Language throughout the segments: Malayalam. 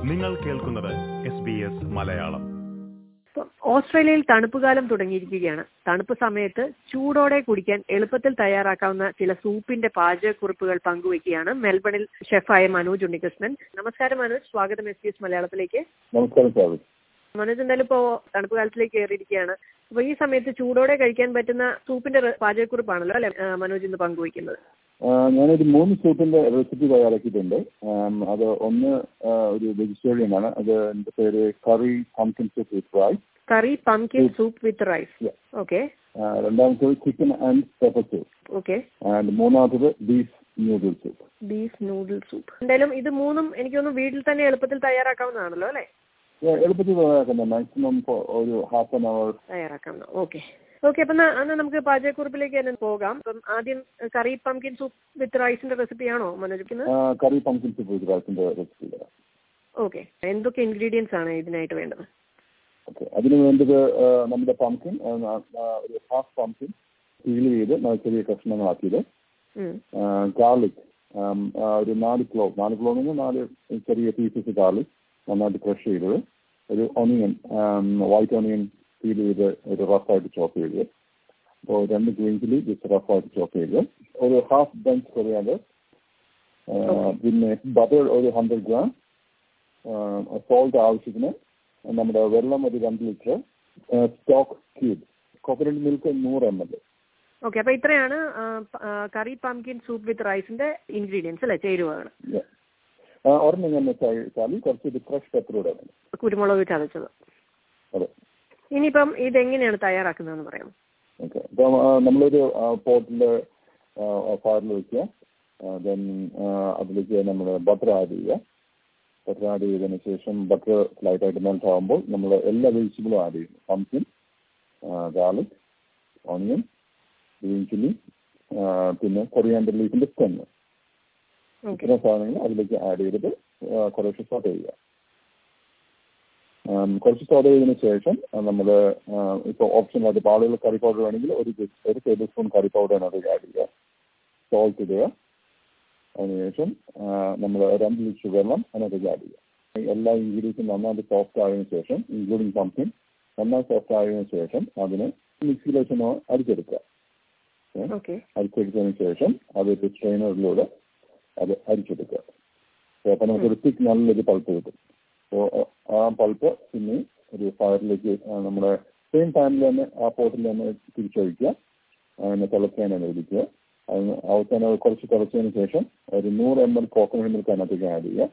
നിങ്ങൾ കേൾക്കുന്നത് എസ് ബി എസ് മലയാളം ഇപ്പം ഓസ്ട്രേലിയയിൽ തണുപ്പുകാലം തുടങ്ങിയിരിക്കുകയാണ് തണുപ്പ് സമയത്ത് ചൂടോടെ കുടിക്കാൻ എളുപ്പത്തിൽ തയ്യാറാക്കാവുന്ന ചില സൂപ്പിന്റെ പാചകക്കുറിപ്പുകൾ പങ്കുവയ്ക്കുകയാണ് മെൽബണിൽ ഷെഫായ മനോജ് ഉണ്ണികൃഷ്ണൻ നമസ്കാരം മനോജ് സ്വാഗതം എസ് ബി എസ് മലയാളത്തിലേക്ക് നമസ്കാരം സാർ മനോജ് എന്തായാലും ഇപ്പോൾ തണുപ്പ് കാലത്തിലേക്ക് കയറിയിരിക്കുകയാണ് അപ്പൊ ഈ സമയത്ത് ചൂടോടെ കഴിക്കാൻ പറ്റുന്ന സൂപ്പിന്റെ റെ- പാചകക്കുറിപ്പാണല്ലോ അല്ലെ ആ, മനോജ് ഇന്ന് പങ്കുവയ്ക്കുന്നത് ഞാനൊരു മൂന്ന് സൂപ്പിന്റെ റെസിപ്പി തയ്യാറാക്കിയിട്ടുണ്ട് ആം, അത് ഒന്ന് ആ, ഒരു വെജിറ്റേറിയൻ ആണ് അത് എന്റെ പേര് curry pumpkin soup with rice curry pumpkin soup with rice Yeah. Okay രണ്ടാമത്തത് chicken and pepper soup okay and മൂന്നാമത്തത് beef noodle soup beef noodle soup എന്തായാലും ഇത് മൂന്നും എനിക്കൊന്ന് വീട്ടിൽ തന്നെ എളുപ്പത്തിൽ തയ്യാറാക്കാവുന്നതാണല്ലോ അല്ലെ എളുപ്പത്തിൽ തയ്യാറാക്കുന്നത് മാക്സിമം ഒരു ഹാഫ് ആൻ അവർ തയ്യാറാക്കാം ഓക്കെ ഓക്കെ അപ്പൊ എന്നാ എന്നാ നമുക്ക് പാചകക്കുറിപ്പിലേക്ക് തന്നെ പോകാം അപ്പം ആദ്യം കറി പംകിൻ സൂപ്പ് വിത്ത് റൈസിന്റെ റെസിപ്പിയാണോ മനോജിക്കുന്നത് കറി പംകിൻ സൂപ്പ് വിത്ത് റൈസിന്റെ റെസിപ്പി തരാം ഓക്കെ എന്തൊക്കെ ഇൻഗ്രീഡിയൻസ് ആണ് ഇതിനായിട്ട് വേണ്ടത് ഓക്കെ അതിന് വേണ്ടത് ആ, നമ്മുടെ പംകിൻ ഒരു ഹാഫ് പംകിൻ പീൽ ചെയ്ത് നല്ല ചെറിയ കഷ്ണങ്ങളാക്കിയത് ഉം. ഗാർലിക് ഒരു നാല് ക്ലോ നാല് ക്ലോ എന്ന് പറഞ്ഞാൽ നാല് ചെറിയ പീസസ് ഗാർലിക് നന്നായിട്ട് ക്രഷ് ചെയ്തത് ഒരു ഒണിയൻ വൈറ്റ് ഒണിയൻ ഫീൽ ചെയ്ത് ഒരു റഫായിട്ട് ചോപ്പ് ചെയ്ത് അപ്പോൾ രണ്ട് ഗ്രീൻ ചില്ലി ജസ്റ്റ് റഫായിട്ട് ചോപ്പ് ചെയ്ത് ഒരു ഹാഫ് ബഞ്ച് കൊറിയാണ്ട് പിന്നെ ബട്ടർ ഒരു ഹൺഡ്രഡ് ഗ്രാം സോൾട്ട് ആവശ്യത്തിന് നമ്മുടെ വെള്ളം ഒരു രണ്ട് litre stock cube coconut milk നൂറ് എം എൽ ഓക്കെ അപ്പൊ ഇത്രയാണ് ആ, പ- ആ, കറി പംകിൻ സൂപ്പ് വിത്ത് റൈസിന്റെ ഇൻഗ്രീഡിയൻസ് അല്ലെ ചേരുവകൾ ഒരെണ്ണം ഞാൻ വെച്ചാൽ കുറച്ച് ക്രഷ് പെപ്പർ കൂടെ വേണം കുരുമുളക് ചതച്ചത് അതെ ഇനിയിപ്പം ഇതെങ്ങനെയാണ് തയ്യാറാക്കുന്നതെന്ന് പറയാം ഓക്കെ അപ്പം ആ, നമ്മളൊരു പോട്ടിൽ ഫയറിൽ വെക്കുക ദെൻ അതിലേക്ക് നമ്മൾ ബട്ടർ ആഡ് ചെയ്യുക ബട്ടർ ആഡ് ചെയ്തതിന് ശേഷം ബട്ടർ ലൈറ്റായിട്ട് മെൽറ്റ് ആകുമ്പോൾ നമ്മൾ എല്ലാ വെജിറ്റബിളും ആഡ് ചെയ്യുന്നു pumpkin garlic onion green chilli പിന്നെ കൊറിയാണ്ടർ ലീഫിന്റെ സ്റ്റെന്ന് ഓക്കെ ഇത്തരം സാധനങ്ങൾ അതിലേക്ക് ആഡ് ചെയ്തിട്ട് ആ, കുറേശ്ശെ സോട്ട് ചെയ്യുക ആം, കുറച്ച് സോട്ട് ചെയ്തതിന് ശേഷം നമ്മൾ ഇപ്പോൾ ഓപ്ഷനായിട്ട് ഇപ്പോൾ ആളുകൾ കറി പൗഡർ വേണമെങ്കിൽ ഒരു ജ- ഒരു ടേബിൾ സ്പൂൺ കറി പൗഡർ അതിനകത്തേക്ക് ആഡ് ചെയ്യുക സോൾട്ട് ഇടുക അതിനുശേഷം നമ്മൾ രണ്ട് ലിറ്റർ വെള്ളം അതിനകത്തേക്ക് ആഡ് ചെയ്യുക എല്ലാ ഇൻഗ്രീഡിയൻസും നന്നായിട്ട് സോഫ്റ്റ് ആയതിനു ശേഷം ഇൻക്ലൂഡിങ് പംകിൻ നന്നായി സോഫ്റ്റ് ആയതിനു ശേഷം അതിന് മിക്സിയിൽ വെച്ച് അരിച്ചെടുക്കുക ഏ? ഓക്കെ അരിച്ചെടുത്തതിന് ശേഷം അതൊരു സ്ട്രെയിനറിലൂടെ അത് അരിച്ചെടുക്കുക So, അപ്പൊ നമുക്കൊരു തിക്ക് നല്ലൊരു പൾപ്പ് കിട്ടും സോ ആ പൾപ്പ് പിന്നെ ഒരു ഫയറിലേക്ക് നമ്മുടെ സെയിം പാനിൽ തന്നെ ആ പോട്ടിൽ തന്നെ തിരിച്ചൊഴിക്കുക അതിനെ തിളയ്ക്കാൻ അനുവദിക്കുക അതിന് അവസാനം അത് കുറച്ച് തിളച്ചതിന് ശേഷം ഒരു നൂറ് എം എൽ കോക്കനട്ട് മിൽക്ക് അതിനകത്തേക്ക് ആഡ് ചെയ്യുക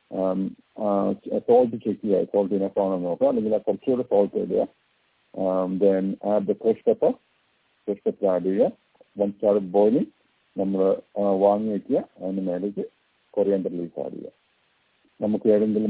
സോൾട്ട് ചെക്ക് ചെയ്യുക സോൾട്ട് ഇനഫ് ആണോ എന്ന് നോക്കുക അല്ലെങ്കിൽ ആ കുറച്ചുകൂടെ സോൾട്ട് ഇടുക then add the fresh pepper fresh pepper add ചെയ്യുക വൺ സ്റ്റാർ ബോയിലിംഗ് നമ്മൾ വാങ്ങി വയ്ക്കുക അതിന് മേലേക്ക് കൊറിയാണ്ടർ ലീഫ് ആഡ് ചെയ്യുക നമുക്ക് ഏതെങ്കിലും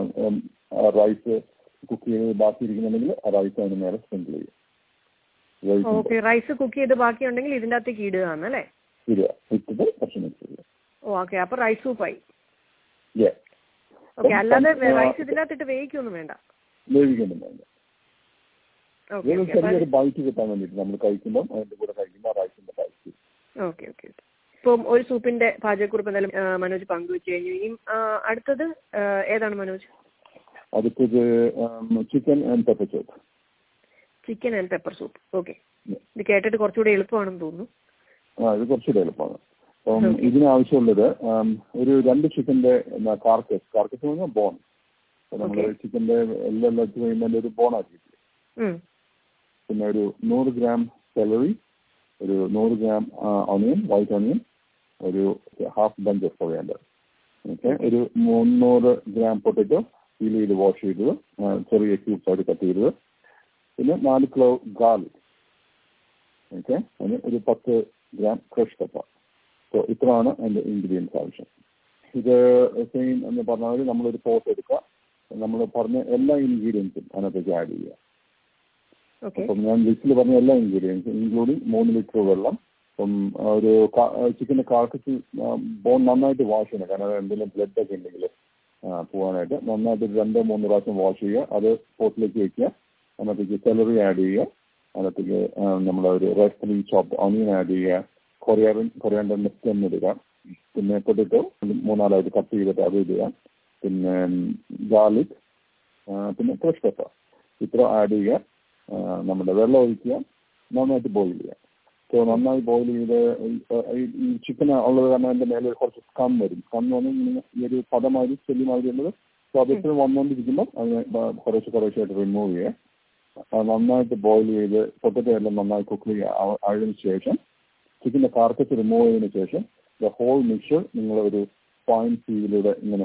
റൈസ് കുക്ക് ചെയ്ത് ബാക്കി ഇരിക്കുന്നുണ്ടെങ്കിൽ ആ റൈസ് അതിന് മേലെ സ്പ്രിങ്കിൾ ചെയ്യും Rice ഉണ്ട്. ഓക്കെ റൈസ് കുക്ക് ചെയ്ത് ബാക്കിയുണ്ടെങ്കിൽ ഇതിന്റെ അകത്തേക്ക് ഇടുകയാണ് അല്ലേ ഇടുക ഇട്ടിട്ട് കുറച്ച് മിക്സ് ചെയ്യുക ഓ ഓക്കെ അപ്പൊ റൈസ് സൂപ്പായി Yeah. ഓക്കെ അല്ലാതെ അപ്പം, റൈസ് ഇതിന്റെ അകത്തിട്ട് വേവിക്കൊന്നും വേണ്ട വേവിക്കൊന്നും വേണ്ട ഓക്കെ വേറെ ഓക്കെ ചെറിയൊരു ബൈറ്റ് കിട്ടാൻ വേണ്ടിയിട്ട് നമ്മൾ കഴിക്കുമ്പോൾ അതിന്റെ കൂടെ കഴിക്കുമ്പോൾ ആ റൈസിന്റെ ബൈറ്റ് ഓക്കെ ഓക്കെ ഇപ്പം ഒരു സൂപ്പിന്റെ പാചകക്കുറിപ്പ് എന്തായാലും ആ, മനോജ് പങ്കുവെച്ച് കഴിഞ്ഞു ഇനിയും ആ, അടുത്തത് ആ, ഏതാണ് മനോജ് അടുത്തത് chicken and pepper chop chicken and pepper soup okay ഇത് കേട്ടിട്ട് കുറച്ചുകൂടി എളുപ്പമാണെന്ന് തോന്നുന്നു ആ ഇത് കുറച്ചുകൂടെ എളുപ്പമാണ് അപ്പം ഇതിനാവശ്യമുള്ളത് ആം, ഒരു രണ്ട് ചിക്കന്റെ കാർക്കസ് കാർക്കസ് എന്ന് പറഞ്ഞാൽ ബോൺ നമ്മൾ Okay. ചിക്കന്റെ എല്ലാം വെച്ച് കഴിയുമ്പോൾ ഒരു ബോൺ ആക്കിയിട്ടില്ല ഉം. പിന്നെ ഒരു നൂറ് ഗ്രാം സെലറി ഒരു നൂറ് ഗ്രാം ഓണിയൻ വൈറ്റ് ഓണിയൻ ഒരു half bunch of coriander okay ഒരു മുന്നൂറ് ഗ്രാം പൊട്ടറ്റോ പീൽ ചെയ്ത് വാഷ് ചെയ്തത് ആ, ചെറിയ ക്യൂബ്സ് ആയിട്ട് കട്ട് ചെയ്തത് പിന്നെ നാല് കിലോ ഗാർലിക് ഓക്കെ അതിന് ഒരു പത്ത് ഗ്രാം ക്രഷ് പെപ്പർ സോ ഇത്രയാണ് അതിന്റെ ഇൻഗ്രീഡിയൻസ് ആവശ്യം ഇത് സെയിം എന്ന് പറഞ്ഞാൽ നമ്മളൊരു പോട്ട് എടുക്കുക നമ്മൾ പറഞ്ഞ എല്ലാ ഇൻഗ്രീഡിയൻസും അതിനകത്തേക്ക് ആഡ് ചെയ്യുക ഓക്കെ അപ്പം ഞാൻ ലിസ്റ്റിൽ പറഞ്ഞ എല്ലാ ഇൻഗ്രീഡിയൻസും ഇൻക്ലൂഡിങ് മൂന്ന് ലിറ്റർ വെള്ളം അപ്പം ആ, ഒരു ചിക്കൻ്റെ കാർക്കസ് ബോൺ നന്നായിട്ട് വാഷ് ചെയ്യണം കാരണം അത് എന്തെങ്കിലും ബ്ലഡ് ഒക്കെ ഉണ്ടെങ്കിൽ പോകാനായിട്ട് നന്നായിട്ട് ഒരു രണ്ടോ മൂന്ന് പ്രാവശ്യം വാഷ് ചെയ്യുക അത് പോട്ടിലേക്ക് വെക്കുക അതിനകത്തേക്ക് സെലറി ആഡ് ചെയ്യുക അതിനകത്തേക്ക് നമ്മൾ ഒരു റെസ്ലി ചോപ്പ് ഓണിയൻ ആഡ് ചെയ്യുക കൊറിയാറിൻ കൊറിയാണ്ടറിൻ്റെ സ്റ്റെം ഇടുക പിന്നെ പൊട്ടിട്ടോ മൂന്നാലായിട്ട് കട്ട് ചെയ്തിട്ട് അത് ഇടുക പിന്നെ ഗാർലിക് പിന്നെ ഫ്രഷ് പെപ്പർ ഇത്ര ആഡ് ചെയ്യുക ആ, നമ്മുടെ വെള്ളം ഒഴിക്കുക നന്നായിട്ട് ബോയിൽ ചെയ്യുക സോ നന്നായി ബോയിൽ ചെയ്ത് ഈ- ഈ- ഈ ചിക്കൻ ഉള്ളത് കാരണം അതിന്റെ മേലെ കുറച്ച് കം വരും കം എന്ന് പറഞ്ഞാൽ ഇങ്ങനെ ഈ ഒരു പദമാതിരി ചെല്ലി മാതിരി ഉള്ളത് സോ അതെപ്പോഴും വന്നുകൊണ്ടിരിക്കുമ്പോൾ അതിനെ ബ- കുറേശ്ശെ കുറേശ്ശായിട്ട് റിമൂവ് ചെയ്യുക ആ, നന്നായിട്ട് ബോയിൽ ചെയ്ത് പൊട്ടറ്റോ എല്ലാം നന്നായി കുക്ക് ചെയ്യുക ആ- അതിന് ശേഷം ചിക്കൻ്റെ കാർക്കസ് റിമൂവ് ചെയ്തതിന് ശേഷം ദ ഹോൾ മിക്സർ നിങ്ങൾ ഒരു ഫൈൻ സീവിലൂടെ ഇങ്ങനെ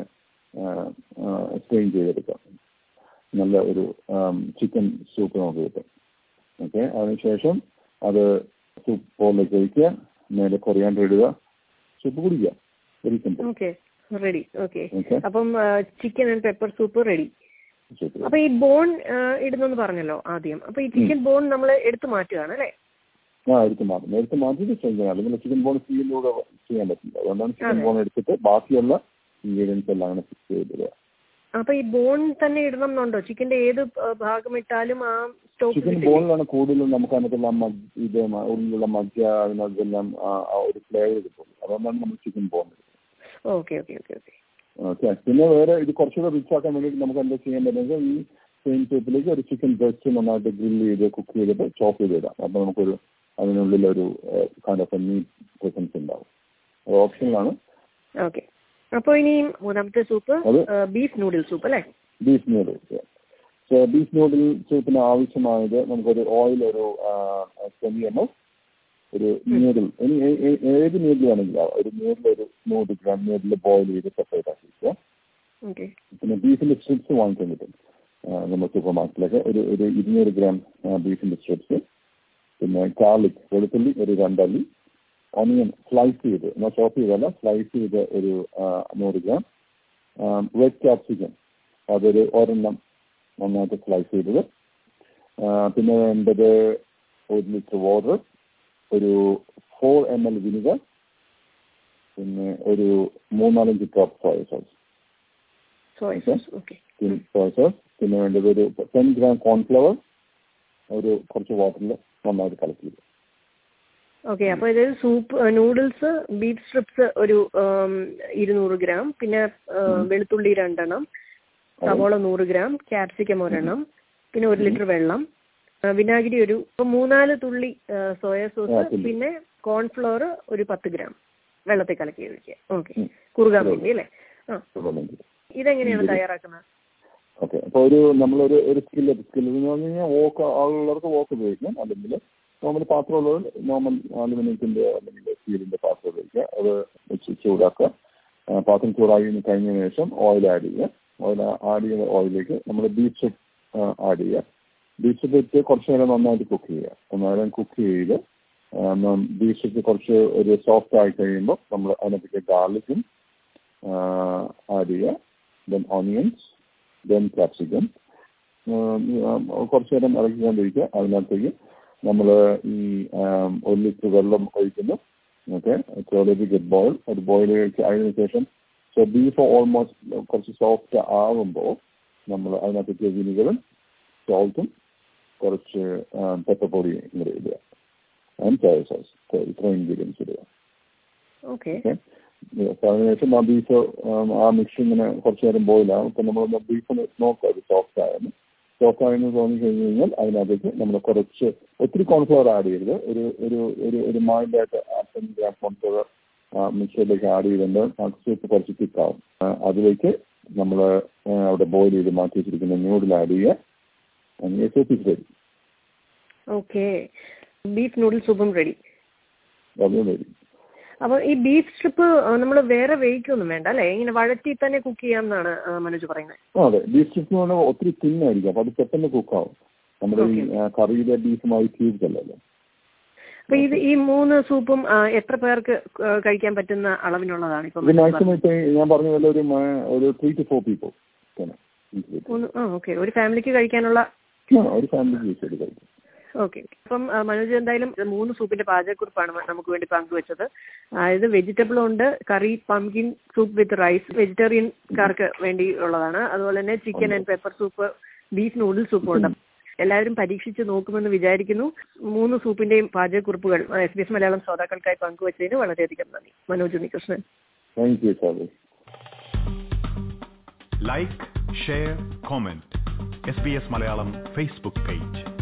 സ്ട്രെയിൻ ചെയ്തെടുക്കുക നല്ല ഒരു ചിക്കൻ സൂപ്പ് നമുക്ക് കിട്ടും ഓക്കെ അതിനുശേഷം അത് സൂപ്പ് ബോളിലേക്ക് ഒഴിക്കുക മേലെ കൊറിയാണ്ടർ ഇടുക സൂപ്പ് കുടിക്കുക very simple okay ready okay okay അപ്പം chicken and pepper soup ready soup അപ്പൊ ഈ ബോൺ ഇടുന്നെന്ന് പറഞ്ഞല്ലോ ആദ്യം അപ്പൊ ഈ ചിക്കൻ ബോൺ നമ്മൾ എടുത്തു മാറ്റുകയാണ് അല്ലേ ആ എടുത്ത് മാറ്റും എടുത്ത് മാറ്റിയിട്ട് ചെയ്യാം അല്ലെങ്കിൽ ചിക്കൻ ബോൺ സീലിലൂടെ ചെയ്യാൻ പറ്റില്ല അതുകൊണ്ടാണ് ചിക്കൻ അതെ. ബോൺ എടുത്തിട്ട് ബാക്കിയുള്ള ഇൻഗ്രീഡിയൻസ് എല്ലാം അങ്ങനെ ഫിക്സ് ചെയ്തിടുക അപ്പൊ ഈ ബോൺ തന്നെ ഇടണം എന്നുണ്ടോ ചിക്കന്റെ ഏത് ആ, ഭാഗം ഇട്ടാലും ആ സ്റ്റോക്ക് ചിക്കൻ ബോണിലാണ് കൂടുതലും നമുക്ക് അതിനകത്തുള്ള മജ് ഇത് മ- ഉള്ളിലുള്ള മജ്ജ അതിനകത്തെല്ലാം ആ ആ ഒരു ഫ്ലേവർ കിട്ടും അതുകൊണ്ടാണ് നമ്മൾ chicken bone okay okay okay okay okay പിന്നെ വേറെ ഇത് കുറച്ചുകൂടെ റിച്ച് ആക്കാൻ വേണ്ടിയിട്ട് നമുക്ക് എന്താ ചെയ്യാൻ പറ്റുന്നത് ഈ സെയിം ടൈപ്പിലേക്ക് ഒരു ചിക്കൻ ബ്രസ്റ്റ് നന്നായിട്ട് ഗ്രില്ല് ചെയ്ത് കുക്ക് ചെയ്തിട്ട് ചോപ്പ് ചെയ്തിടാം അപ്പോൾ നമുക്കൊരു അതിനുള്ളിൽ ഒരു കൈൻഡ് ഓഫ് മീറ്റ് പ്രസൻസ് ഉണ്ടാവും അത് ഓപ്ഷനിലാണ് ഓക്കെ അപ്പൊ ഇനി മൂന്നാമത്തെ സൂപ്പ് അത് ബീഫ് നൂഡിൽ സൂപ്പ് അല്ലേ beef noodles so beef noodle സൂപ്പിന് ആവശ്യമായത് നമുക്കൊരു ഓയിൽ ഒരു ട്വന്റി എം എൽ ഒരു നൂഡിൽ ഇനി ഏ- ഏ- ഏത് നൂഡിൽ വേണമെങ്കിലും ആവാം. ഒരു നൂഡിൽ ഒരു നൂറ് ഗ്രാം നൂഡിൽ ബോയിൽ ചെയ്ത് സെപ്പറേറ്റ് ആക്കി വെക്കുക ഓക്കെ പിന്നെ ബീഫിന്റെ സ്ട്രിപ്സ് വാങ്ങിക്കാൻ കിട്ടും ആ, നമ്മുടെ സൂപ്പർ മാർക്കറ്റിലൊക്കെ ഒരു ഒരു ഇരുന്നൂറ് ഗ്രാം ബീഫിന്റെ സ്ട്രിപ്സ് പിന്നെ ഗാർലിക് വെളുത്തുള്ളി ഒരു രണ്ടല്ലി ഓണിയൻ സ്ലൈസ് ചെയ്ത് എന്നാൽ ചോപ്പ് ചെയ്തല്ല സ്ലൈസ് ചെയ്ത് ഒരു ആ, നൂറ് ഗ്രാം റെഡ് ക്യാപ്സിക്കം അതൊരു ഒരെണ്ണം നന്നായിട്ട് സ്ലൈസ് ചെയ്തത് ആ, പിന്നെ വേണ്ടത് ഒരു ലിറ്റർ വാട്ടർ ഒരു ഫോർ എം എൽ വിനിഗർ പിന്നെ ഒരു മൂന്നാലഞ്ച് drop soya sauce soya Okay. Sauce okay soya sauce പിന്നെ വേണ്ടത് ഒരു ടെൻ ഗ്രാം കോൺഫ്ലവർ ഒരു കുറച്ച് വാട്ടറിൽ നന്നായിട്ട് കലക്കി ഓക്കെ അപ്പൊ ഇത് സൂപ്പ് നൂഡിൽസ് ബീഫ് സ്ട്രിപ്സ് ഒരു ഉം, ഇരുന്നൂറ് ഗ്രാം പിന്നെ ആ, വെളുത്തുള്ളി രണ്ടെണ്ണം സവോള നൂറ് ഗ്രാം ക്യാപ്സിക്കം ഒരെണ്ണം പിന്നെ ഒരു ലിറ്റർ വെള്ളം ആ, വിനാഗിരി ഒരു ഇപ്പൊ മൂന്നാല് തുള്ളി സോയ സോസ് ആ, തുള്ളി. പിന്നെ കോൺഫ്ലവർ ഒരു പത്ത് ഗ്രാം വെള്ളത്തിൽ കലക്കി ഒഴിക്കുക ഓക്കെ ഉം. കുറുകാൻ അതെ. വേണ്ടി അല്ലേ ആ വെള്ളം ഇതെങ്ങനെയാണ് ഇതില് തയ്യാറാക്കുന്നത് ഓക്കെ അപ്പോൾ ഒരു നമ്മളൊരു ഒരു സ്കില്ല് സ്കില്ല് എന്ന് പറഞ്ഞു കഴിഞ്ഞാൽ വോക്ക് ആളുള്ളവർക്ക് വോക്ക് ഉപയോഗിക്കാം അല്ലെങ്കിൽ നോർമൽ പാത്രമുള്ളവർ നോർമൽ അലുമിനിയത്തിന്റെ അല്ലെങ്കിൽ സ്റ്റീലിന്റെ പാത്രം ഉപയോഗിക്കുക അത് വെച്ച് ചൂടാക്കുക ആ, പാത്രം ചൂടാക്കി കഴിഞ്ഞതിന് ശേഷം ഓയിൽ ആഡ് ചെയ്യുക ഓയിൽ ആഡ് ചെയ്ത ഓയിലേക്ക് നമ്മൾ ബീഫ് സൂപ്പ് ആഡ് ചെയ്യുക ബീഫ് സൂപ്പ് ഇട്ട് കുറച്ച് നേരം നന്നായിട്ട് കുക്ക് ചെയ്യുക നന്നായിട്ട് കുക്ക് ചെയ്ത് ബീഫ് സൂപ്പ് കുറച്ച് ഒരു സോഫ്റ്റ് ആയി കഴിയുമ്പോൾ നമ്മൾ അതിനകത്തേക്ക് ഗാർലിക്കും ആഡ് ചെയ്യുക ദെൻ ഓണിയൻസ് ദെൻ ക്യാപ്സിക്കം കുറച്ച് നേരം ഇറക്കിക്കൊണ്ടിരിക്കുക അതിനകത്തേക്ക് നമ്മൾ ഈ ആം, ഒരു ലിറ്റർ വെള്ളം ഒഴിക്കുന്നു ഓക്കെ ചോലേക്ക് ഗെറ്റ് ബോയിൽ ഒരു ബോയിൽ അതിന് ശേഷം സോ ബീഫ് ഓൾമോസ്റ്റ് കുറച്ച് സോഫ്റ്റ് ആവുമ്പോൾ നമ്മൾ അതിനകത്തേക്ക് വിനിഗറും സോൾട്ടും കുറച്ച് പെപ്പർ പൊടിയും ഇങ്ങനെ ഇടുക ആൻഡ് സോയ സോസ് ഇത്രയും ഇൻഗ്രീഡിയൻസ് ഇടുക ഓക്കെ ഓക്കെ അതിനുശേഷം ആ ബീഫ് ആ മിക്സ് ഇങ്ങനെ കുറച്ച് നേരം ബോയിലാകും അപ്പം നമ്മൾ ബീഫ് നോക്കുക അത് സോഫ്റ്റ് ആയെന്ന് സോഫ്റ്റ് ആയെന്ന് തോന്നി കഴിഞ്ഞ് കഴിഞ്ഞാൽ അതിനകത്തേക്ക് നമ്മൾ കുറച്ച് ഒത്തിരി കോൺഫ്ലവർ ആഡ് ചെയ്യരുത് ഒരു ഒരു ഒരു ഒരു മൈൽഡായിട്ട് ടെൻ ഗ്രാം കോൺഫ്ലവർ മിക്സറിലേക്ക് ആഡ് ചെയ്തുകൊണ്ട് ആ സൂപ്പ് കുറച്ച് തിക്കാവും അതിലേക്ക് നമ്മൾ അവിടെ ബോയിൽ ചെയ്ത് മാറ്റി വെച്ചിരിക്കുന്ന ന്യൂഡിൽ ആഡ് ചെയ്യുക അങ്ങനെ soup is ready okay beef noodle സൂപ്പും റെഡി അതും റെഡി അപ്പൊ ഈ ബീഫ് സ്ട്രിപ്പ് നമ്മൾ വേറെ വേവിക്കൊന്നും വേണ്ട അല്ലെ ഇങ്ങനെ വഴറ്റി തന്നെ കുക്ക് ചെയ്യാമെന്നാണ് ആ, മനോജ് പറയുന്നത് ആ, അതെ ബീഫ് സ്റ്റിക്സ് എന്ന് പറഞ്ഞാൽ ഒത്തിരി തിന്നായിരിക്കും അപ്പൊ അത് പെട്ടെന്ന് കുക്കാവും നമ്മുടെ ഈ ആ, കറിയിലെ ബീഫുമായി ക്യൂബ്സ് അല്ലല്ലോ അപ്പൊ ഇത് ഈ മൂന്ന് സൂപ്പും ആ, എത്ര പേർക്ക് ആ, കഴിക്കാൻ പറ്റുന്ന അളവിനുള്ളതാണ് ഇപ്പൊ ഇത് മാക്സിമം ഇപ്പൊ ഞാൻ പറഞ്ഞ പോലെ ഒരു മ- ഒരു ത്രീ ടു ഫോർ പീപ്പിൾ മൂന്ന് ആ ഓക്കെ ഒരു ഫാമിലിക്ക് കഴിക്കാനുള്ള ഒരു ഫാമിലിക്ക് യൂസ് ചെയ്ത് കഴിക്കും ഓക്കെ അപ്പം ആ, മനോജ് എന്തായാലും ഇത് മൂന്ന് സൂപ്പിന്റെ പാചകക്കുറിപ്പാണ് മ- നമുക്ക് വേണ്ടി പങ്കുവച്ചത് അതായത് വെജിറ്റബിൾ ഉണ്ട് curry pumpkin soup with rice വെജിറ്റേറിയൻകാർക്ക് വേണ്ടി ഉള്ളതാണ് അതുപോലെ തന്നെ chicken and pepper soup beef noodle സൂപ്പും ഉണ്ട് എല്ലാവരും പരീക്ഷിച്ച് നോക്കുമെന്ന് വിചാരിക്കുന്നു മൂന്ന് സൂപ്പിന്റെയും പാചകക്കുറിപ്പുകൾ എസ് ബി എസ് മലയാളം ശ്രോതാക്കൾക്കായി പങ്കുവച്ചതിന് വളരെയധികം നന്ദി Manoj Unnikrishnan thank you sir like share comment S B S Malayalam Facebook page